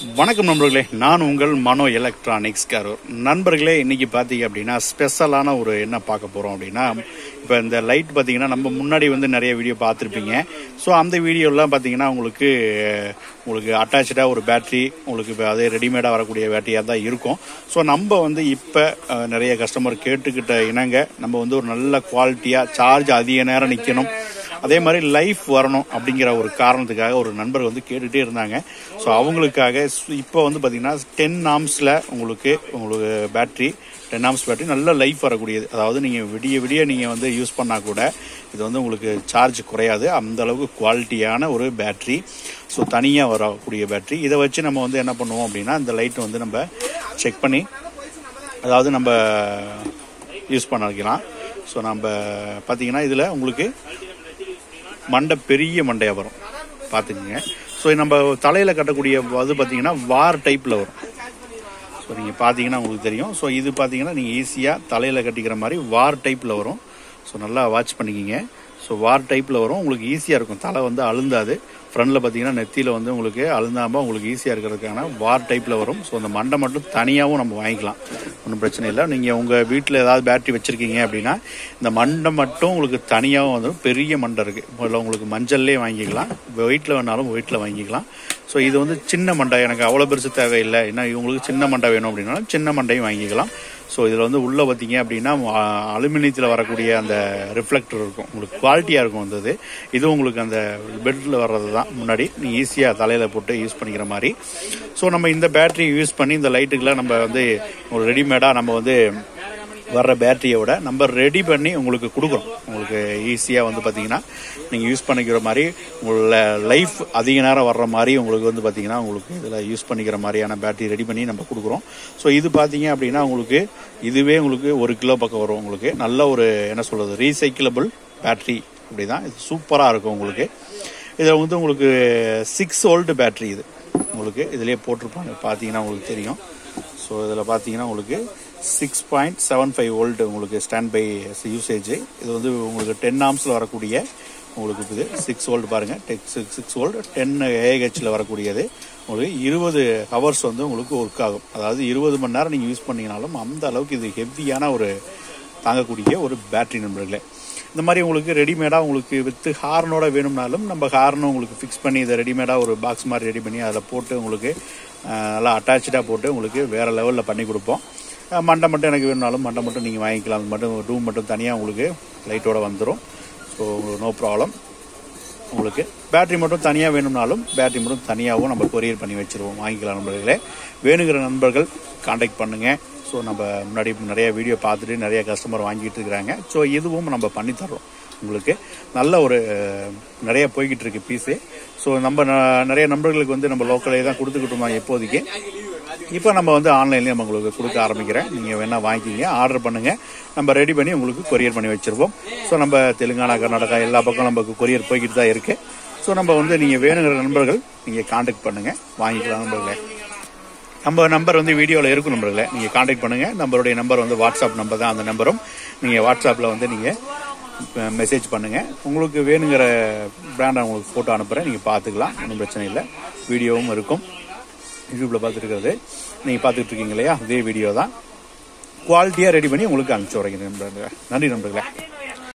வணக்கம் நண்பர்களே நான் உங்கள் மனோ எலக்ட்ரானிக்ஸ் கரூர் நண்பர்களே இன்னைக்கு பார்த்தீங்க அப்படின்னா ஸ்பெஷலான ஒரு என்ன பார்க்க போகிறோம் அப்படின்னா இப்போ இந்த லைட் பார்த்தீங்கன்னா நம்ம முன்னாடி வந்து நிறைய வீடியோ பார்த்துருப்பீங்க ஸோ அந்த வீடியோலாம் பார்த்தீங்கன்னா உங்களுக்கு உங்களுக்கு அட்டாச்சாக ஒரு பேட்டரி உங்களுக்கு இப்போ அதே ரெடிமேடாக வரக்கூடிய பேட்டரியாக தான் இருக்கும் ஸோ நம்ம வந்து இப்போ நிறைய கஸ்டமர் கேட்டுக்கிட்ட இணங்க நம்ம வந்து ஒரு நல்ல குவாலிட்டியாக சார்ஜ் அதிக நேரம் நிற்கணும் அதே மாதிரி லைஃப் வரணும் அப்படிங்கிற ஒரு காரணத்துக்காக ஒரு நண்பர் வந்து கேட்டுகிட்டே இருந்தாங்க ஸோ அவங்களுக்காக இப்போ வந்து பார்த்தீங்கன்னா டென் ஆம்ஸில் உங்களுக்கு உங்களுக்கு பேட்ரி டென் ஆம்ஸ் பேட்டரி நல்ல லைஃப் வரக்கூடியது அதாவது நீங்கள் விடிய விடிய நீங்கள் வந்து யூஸ் பண்ணால் கூட இது வந்து உங்களுக்கு சார்ஜ் குறையாது அந்த அளவுக்கு குவாலிட்டியான ஒரு பேட்ரி ஸோ தனியாக வரக்கூடிய பேட்ரி இதை வச்சு நம்ம வந்து என்ன பண்ணுவோம் அப்படின்னா இந்த லைட் வந்து நம்ம செக் பண்ணி அதாவது நம்ம யூஸ் பண்ணிக்கலாம் ஸோ நம்ம பார்த்தீங்கன்னா இதில் உங்களுக்கு மண்டை பெரிய மண்டையாக வரும் பார்த்துக்குங்க ஸோ நம்ம தலையில் கட்டக்கூடிய அது பார்த்தீங்கன்னா வார் டைப்பில் வரும் ஸோ நீங்கள் பார்த்தீங்கன்னா உங்களுக்கு தெரியும் ஸோ இது பார்த்தீங்கன்னா நீங்கள் ஈஸியாக தலையில் கட்டிக்கிற மாதிரி வார் டைப்பில் வரும் ஸோ நல்லா வாட்ச் பண்ணிக்கிங்க ஸோ வார் டைப்பில் வரும் உங்களுக்கு ஈஸியாக இருக்கும் தலை வந்து அழுந்தாது ஃப்ரண்டில் பார்த்தீங்கன்னா நெத்தியில் வந்து உங்களுக்கு அழுந்தாமல் உங்களுக்கு ஈஸியாக இருக்கிறதுக்கான வார் டைப்பில் வரும் ஸோ அந்த மண்டை மட்டும் தனியாகவும் நம்ம வாங்கிக்கலாம் ஒன்றும் பிரச்சனை இல்லை நீங்கள் உங்கள் வீட்டில் ஏதாவது பேட்டரி வச்சுருக்கீங்க அப்படின்னா இந்த மண்டை மட்டும் உங்களுக்கு தனியாகவும் வந்துடும் பெரிய மண்டை இருக்குது முதல்ல உங்களுக்கு மஞ்சள்லேயே வாங்கிக்கலாம் வெயிட்டில் வேணாலும் வெயிட்டில் வாங்கிக்கலாம் ஸோ இது வந்து சின்ன மண்டை எனக்கு அவ்வளோ பெருசு தேவையில்லை ஏன்னா இவங்களுக்கு சின்ன மண்டை வேணும் அப்படின்னாலும் சின்ன மண்டையும் வாங்கிக்கலாம் ஸோ இதில் வந்து உள்ளே பார்த்தீங்க அப்படின்னா அலுமினியத்தில் வரக்கூடிய அந்த ரிஃப்ளெக்டர் இருக்கும் உங்களுக்கு குவாலிட்டியாக இருக்கும் வந்தது இது உங்களுக்கு அந்த பெட்டில் வர்றது தான் முன்னாடி நீங்கள் ஈஸியாக தலையில் போட்டு யூஸ் பண்ணிக்கிற மாதிரி ஸோ நம்ம இந்த பேட்டரி யூஸ் பண்ணி இந்த லைட்டுக்கெலாம் நம்ம வந்து ஒரு ரெடிமேடாக நம்ம வந்து வர்ற பேட்டரியை விட நம்ம ரெடி பண்ணி உங்களுக்கு கொடுக்குறோம் உங்களுக்கு ஈஸியாக வந்து பார்த்தீங்கன்னா நீங்கள் யூஸ் பண்ணிக்கிற மாதிரி உங்களோட லைஃப் அதிக நேரம் வர்ற மாதிரி உங்களுக்கு வந்து பார்த்தீங்கன்னா உங்களுக்கு இதில் யூஸ் பண்ணிக்கிற மாதிரியான பேட்டரி ரெடி பண்ணி நம்ம கொடுக்குறோம் ஸோ இது பார்த்தீங்க அப்படின்னா உங்களுக்கு இதுவே உங்களுக்கு ஒரு கிலோ பக்கம் வரும் உங்களுக்கு நல்ல ஒரு என்ன சொல்கிறது ரீசைக்கிளபிள் பேட்டரி அப்படி தான் இது சூப்பராக இருக்கும் உங்களுக்கு இதில் வந்து உங்களுக்கு சிக்ஸ் வோல்ட் பேட்டரி இது உங்களுக்கு இதிலே போட்டிருப்பாங்க பார்த்தீங்கன்னா உங்களுக்கு தெரியும் ஸோ இதில் பார்த்தீங்கன்னா உங்களுக்கு six point seven five volt உங்களுக்கு ஸ்டாண்ட் பை யூசேஜ் இது வந்து உங்களுக்கு டென் ஆம்ஸில் வரக்கூடிய உங்களுக்கு இது சிக்ஸ் வோல்ட் பாருங்கள் டெக் சிக்ஸ் சிக்ஸ் வோல்ட் டென் ஏஹெச்சில் வரக்கூடியது உங்களுக்கு இருபது ஹவர்ஸ் வந்து உங்களுக்கு ஒர்க் ஆகும் அதாவது இருபது மணி நேரம் நீங்கள் யூஸ் பண்ணீங்கனாலும் அந்த அளவுக்கு இது ஹெவியான ஒரு தாங்கக்கூடிய ஒரு பேட்டரி நண்பர்களே இந்த மாதிரி உங்களுக்கு ரெடிமேடாக உங்களுக்கு வித்து ஹார்னோட வேணும்னாலும் நம்ம ஹார்னும் உங்களுக்கு ஃபிக்ஸ் பண்ணி இதை ரெடிமேடாக ஒரு பாக்ஸ் மாதிரி ரெடி பண்ணி அதில் போட்டு உங்களுக்கு நல்லா அட்டாச்சாக போட்டு உங்களுக்கு வேறு லெவலில் பண்ணி கொடுப்போம் மண்டை மட்டும் எனக்கு வேணும்னாலும் மண்டை மட்டும் நீங்கள் வாங்கிக்கலாம் அது மட்டும் ரூம் மட்டும் தனியாக உங்களுக்கு லைட்டோட வந்துடும் ஸோ நோ ப்ராப்ளம் உங்களுக்கு பேட்டரி மட்டும் தனியாக வேணும்னாலும் பேட்டரி மட்டும் தனியாகவும் நம்ம கொரியர் பண்ணி வச்சுருவோம் வாங்கிக்கலாம் நண்பர்களே வேணுங்கிற நண்பர்கள் காண்டாக்ட் பண்ணுங்கள் ஸோ நம்ம முன்னாடி நிறைய வீடியோ பார்த்துட்டு நிறைய கஸ்டமர் வாங்கிட்டு இருக்கிறாங்க ஸோ இதுவும் நம்ம பண்ணித்தர்றோம் உங்களுக்கு நல்ல ஒரு நிறைய போய்கிட்டு இருக்கு பீஸு ஸோ நம்ம நிறைய நண்பர்களுக்கு வந்து நம்ம லோக்கலே தான் கொடுத்துக்கிட்டு இருந்தோம் இப்போதைக்கு இப்போ நம்ம வந்து ஆன்லைன்லேயே நம்ம உங்களுக்கு கொடுக்க ஆரம்பிக்கிறேன் நீங்கள் வேணால் வாங்கிக்கிங்க ஆர்டர் பண்ணுங்கள் நம்ம ரெடி பண்ணி உங்களுக்கு கொரியர் பண்ணி வச்சுருவோம் ஸோ நம்ம தெலுங்கானா கர்நாடகா எல்லா பக்கம் நமக்கு கொரியர் போய்கிட்டு தான் இருக்குது ஸோ நம்ம வந்து நீங்கள் வேணுங்கிற நண்பர்கள் நீங்கள் காண்டாக்ட் பண்ணுங்கள் வாங்கிக்கலாம் நண்பர்களே நம்ம நம்பர் வந்து வீடியோவில் இருக்கும் நம்பர்களே நீங்கள் காண்டாக்ட் பண்ணுங்கள் நம்மளுடைய நம்பர் வந்து வாட்ஸ்அப் நம்பர் தான் அந்த நம்பரும் நீங்கள் வாட்ஸ்அப்பில் வந்து நீங்கள் மெசேஜ் பண்ணுங்கள் உங்களுக்கு வேணுங்கிற பிராண்டை உங்களுக்கு ஃபோட்டோ அனுப்புகிறேன் நீங்கள் பார்த்துக்கலாம் ஒன்றும் பிரச்சனை இல்லை வீடியோவும் இருக்கும் யூடியூப்பில் பார்த்துருக்கிறது நீங்கள் பார்த்துட்டு இருக்கீங்க இல்லையா அதே வீடியோ தான் குவாலிட்டியாக ரெடி பண்ணி உங்களுக்கு அனுப்பிச்சி வரீங்க நண்பர்களே நன்றி நண்பர்களே